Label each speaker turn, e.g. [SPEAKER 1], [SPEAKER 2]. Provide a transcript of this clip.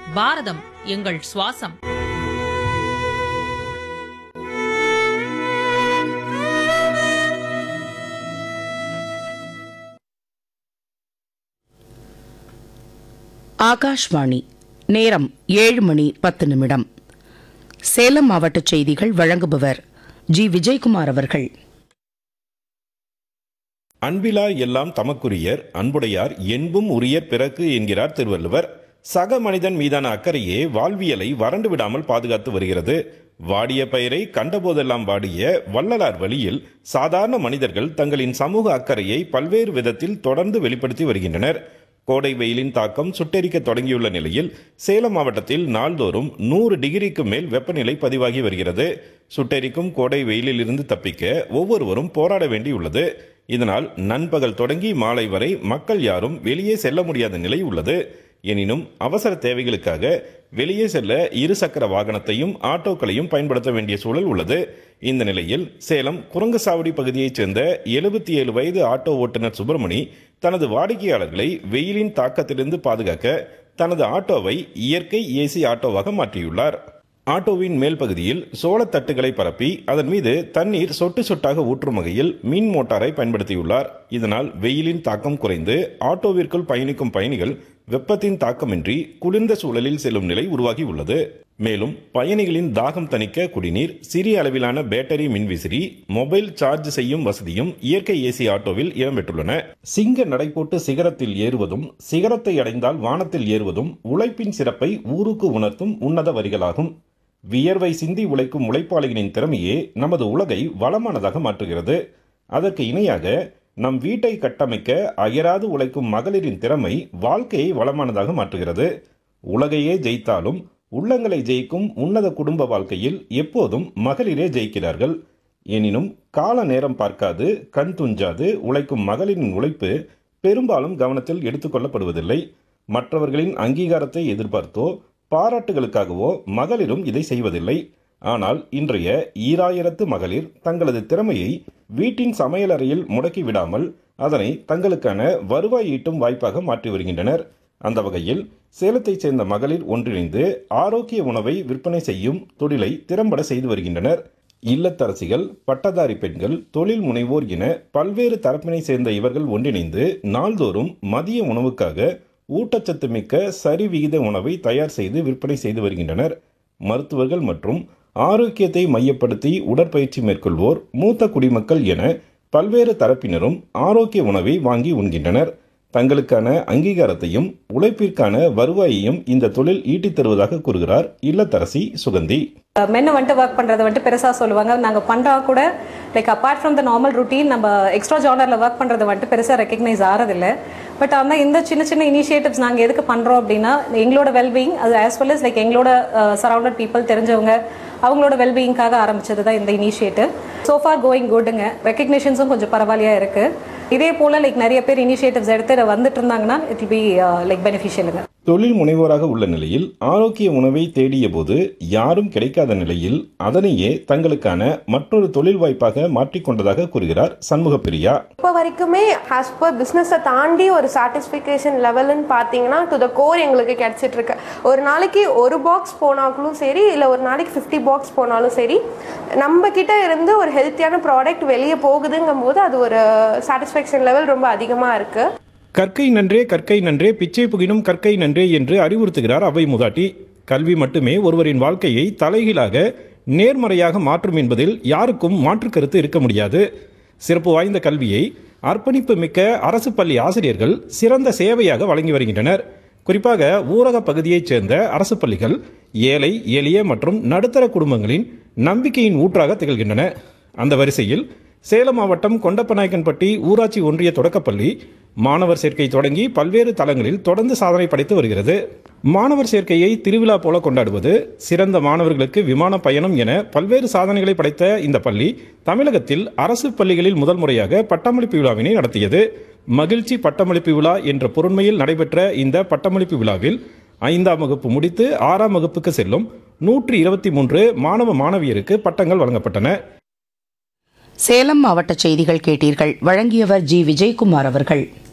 [SPEAKER 1] பாரதம் எங்கள் சுவாசம்
[SPEAKER 2] ஆகாஷ்வாணி நேரம் ஏழு மணி பத்து நிமிடம் சேலம் மாவட்ட செய்திகள் வழங்குபவர் ஜி விஜயகுமார் அவர்கள்
[SPEAKER 3] அன்பிலா எல்லாம் தமக்குரியர் அன்புடையார் என்பும் உரியர் பிறக்கு என்கிறார் திருவள்ளுவர் சக மனிதன் மீதான அக்கறையே வாழ்வியலை வறண்டு விடாமல் பாதுகாத்து வருகிறது வாடிய பயிரை கண்டபோதெல்லாம் வாடிய வள்ளலார் வழியில் சாதாரண மனிதர்கள் தங்களின் சமூக அக்கறையை பல்வேறு விதத்தில் தொடர்ந்து வெளிப்படுத்தி வருகின்றனர் கோடை வெயிலின் தாக்கம் சுட்டெரிக்க தொடங்கியுள்ள நிலையில் சேலம் மாவட்டத்தில் நாள்தோறும் நூறு டிகிரிக்கு மேல் வெப்பநிலை பதிவாகி வருகிறது சுட்டெரிக்கும் கோடை வெயிலில் இருந்து தப்பிக்க ஒவ்வொருவரும் போராட வேண்டியுள்ளது இதனால் நண்பகல் தொடங்கி மாலை வரை மக்கள் யாரும் வெளியே செல்ல முடியாத நிலை உள்ளது எனினும் அவசர தேவைகளுக்காக வெளியே செல்ல இருசக்கர வாகனத்தையும் ஆட்டோக்களையும் பயன்படுத்த வேண்டிய சூழல் உள்ளது இந்த நிலையில் சேலம் குரங்குசாவடி பகுதியைச் சேர்ந்த எழுபத்தி ஏழு வயது ஆட்டோ ஓட்டுநர் சுப்பிரமணி தனது வாடிக்கையாளர்களை வெயிலின் தாக்கத்திலிருந்து பாதுகாக்க தனது ஆட்டோவை இயற்கை ஏசி ஆட்டோவாக மாற்றியுள்ளார் ஆட்டோவின் மேல் பகுதியில் சோளத்தட்டுகளை பரப்பி அதன் மீது தண்ணீர் சொட்டு சொட்டாக ஊற்றும் வகையில் மின் மோட்டாரை பயன்படுத்தியுள்ளார் இதனால் வெயிலின் தாக்கம் குறைந்து ஆட்டோவிற்குள் பயணிக்கும் பயணிகள் வெப்பத்தின் தாக்கமின்றி குளிர்ந்த சூழலில் செல்லும் நிலை உருவாகி உள்ளது மேலும் பயணிகளின் தாகம் தணிக்க குடிநீர் சிறிய அளவிலான பேட்டரி மின்விசிறி மொபைல் சார்ஜ் செய்யும் வசதியும் இயற்கை ஏசி ஆட்டோவில் இடம்பெற்றுள்ளன சிங்க நடைபோட்டு சிகரத்தில் ஏறுவதும் சிகரத்தை அடைந்தால் வானத்தில் ஏறுவதும் உழைப்பின் சிறப்பை ஊருக்கு உணர்த்தும் உன்னத வரிகளாகும் வியர்வை சிந்தி உழைக்கும் உழைப்பாளிகளின் திறமையே நமது உலகை வளமானதாக மாற்றுகிறது அதற்கு இணையாக நம் வீட்டை கட்டமைக்க அயராது உழைக்கும் மகளிரின் திறமை வாழ்க்கையை வளமானதாக மாற்றுகிறது உலகையே ஜெயித்தாலும் உள்ளங்களை ஜெயிக்கும் உன்னத குடும்ப வாழ்க்கையில் எப்போதும் மகளிரே ஜெயிக்கிறார்கள் எனினும் கால நேரம் பார்க்காது கண் துஞ்சாது உழைக்கும் மகளிரின் உழைப்பு பெரும்பாலும் கவனத்தில் எடுத்துக்கொள்ளப்படுவதில்லை மற்றவர்களின் அங்கீகாரத்தை எதிர்பார்த்தோ பாராட்டுகளுக்காகவோ மகளிரும் இதை செய்வதில்லை ஆனால் இன்றைய ஈராயிரத்து மகளிர் தங்களது திறமையை வீட்டின் சமையலறையில் முடக்கி விடாமல் அதனை தங்களுக்கான வருவாய் ஈட்டும் வாய்ப்பாக மாற்றி வருகின்றனர் அந்த வகையில் சேலத்தைச் சேர்ந்த மகளிர் ஒன்றிணைந்து ஆரோக்கிய உணவை விற்பனை செய்யும் தொழிலை திறம்பட செய்து வருகின்றனர் இல்லத்தரசிகள் பட்டதாரி பெண்கள் தொழில் முனைவோர் என பல்வேறு தரப்பினை சேர்ந்த இவர்கள் ஒன்றிணைந்து நாள்தோறும் மதிய உணவுக்காக ஊட்டச்சத்து மிக்க சரிவிகித உணவை தயார் செய்து விற்பனை செய்து வருகின்றனர் மருத்துவர்கள் மற்றும் ஆரோக்கியத்தை மையப்படுத்தி உடற்பயிற்சி மேற்கொள்வோர் மூத்த குடிமக்கள் என பல்வேறு தரப்பினரும் ஆரோக்கிய உணவை வாங்கி உண்கின்றனர் தங்களுக்கான அங்கீகாரத்தையும் உழைப்பிற்கான வருவாயையும் இந்த தொழில் ஈட்டித் தருவதாக கூறுகிறார் இல்லத்தரசி சுகந்தி
[SPEAKER 4] மென்னு வந்துட்டு ஒர்க் பண்ணுறது வந்துட்டு பெருசாக சொல்லுவாங்க நாங்கள் பண்ணுறா கூட like apart from the normal routine நம்ம எக்ஸ்ட்ரா ஜானரில் ஒர்க் பண்ணுறது வந்துட்டு பெருசாக ரெக்கக்னைஸ் ஆகிறதில்ல பட் ஆனால் இந்த சின்ன சின்ன இனிஷியேட்டிவ்ஸ் நாங்கள் எதுக்கு பண்ணுறோம் அப்படின்னா எங்களோட வெல்பீயிங் அது ஆஸ் வெல் as லைக் எங்களோட சரௌண்டட் பீப்புள் தெரிஞ்சவங்க அவங்களோட வெல்பீயிங்காக ஆரம்பிச்சது தான் இந்த இனிஷியேட்டிவ் சோஃபா கோயிங் குட்டுங்க ரெக்கக்னேஷன்ஸும் கொஞ்சம் பரவாயில்லையா இருக்குது இதே போல் லைக் நிறைய பேர் இனிஷியேட்டிவ்ஸ் எடுத்து வந்துட்டு இருந்தாங்கன்னா இட் பி லைக் பெனிஃபிஷியலுங்க
[SPEAKER 3] தொழில் முனைவோராக உள்ள நிலையில் ஆரோக்கிய உணவை தேடிய போது யாரும் கிடைக்காத நிலையில் அதனையே தங்களுக்கான மற்றொரு தொழில் வாய்ப்பாக மாற்றிக்கொண்டதாக கூறுகிறார் சண்முக பிரியா
[SPEAKER 5] இப்போ வரைக்குமே ஆஸ் பர் பிஸ்னஸை தாண்டி ஒரு சாட்டிஸ்ஃபிகேஷன் லெவல்னு பார்த்தீங்கன்னா டு த கோர் எங்களுக்கு கிடைச்சிட்டு இருக்கு ஒரு நாளைக்கு ஒரு பாக்ஸ் போனாலும் சரி இல்லை ஒரு நாளைக்கு ஃபிஃப்டி பாக்ஸ் போனாலும் சரி நம்ம கிட்ட இருந்து ஒரு ஹெல்த்தியான ப்ராடக்ட் வெளியே போகுதுங்கும் போது அது ஒரு சாட்டிஸ்ஃபேக்ஷன் லெவல் ரொம்ப அதிகமாக இருக்குது
[SPEAKER 3] கற்கை நன்றே கற்கை நன்றே பிச்சை புகினும் கற்கை நன்றே என்று அறிவுறுத்துகிறார் அவை முதாட்டி கல்வி மட்டுமே ஒருவரின் வாழ்க்கையை தலைகீழாக நேர்மறையாக மாற்றும் என்பதில் யாருக்கும் மாற்று கருத்து இருக்க முடியாது சிறப்பு வாய்ந்த கல்வியை அர்ப்பணிப்பு மிக்க அரசு பள்ளி ஆசிரியர்கள் சிறந்த சேவையாக வழங்கி வருகின்றனர் குறிப்பாக ஊரக பகுதியைச் சேர்ந்த அரசு பள்ளிகள் ஏழை எளிய மற்றும் நடுத்தர குடும்பங்களின் நம்பிக்கையின் ஊற்றாக திகழ்கின்றன அந்த வரிசையில் சேலம் மாவட்டம் கொண்டப்பநாயக்கன்பட்டி ஊராட்சி ஒன்றிய தொடக்கப்பள்ளி மாணவர் சேர்க்கை தொடங்கி பல்வேறு தளங்களில் தொடர்ந்து சாதனை படைத்து வருகிறது மாணவர் சேர்க்கையை திருவிழா போல கொண்டாடுவது சிறந்த மாணவர்களுக்கு விமான பயணம் என பல்வேறு சாதனைகளை படைத்த இந்த பள்ளி தமிழகத்தில் அரசு பள்ளிகளில் முதல் முறையாக பட்டமளிப்பு விழாவினை நடத்தியது மகிழ்ச்சி பட்டமளிப்பு விழா என்ற பொருண்மையில் நடைபெற்ற இந்த பட்டமளிப்பு விழாவில் ஐந்தாம் வகுப்பு முடித்து ஆறாம் வகுப்புக்கு செல்லும் நூற்றி இருபத்தி மூன்று மாணவ மாணவியருக்கு பட்டங்கள் வழங்கப்பட்டன
[SPEAKER 2] சேலம் மாவட்ட செய்திகள் கேட்டீர்கள் வழங்கியவர் ஜி விஜயகுமார் அவர்கள்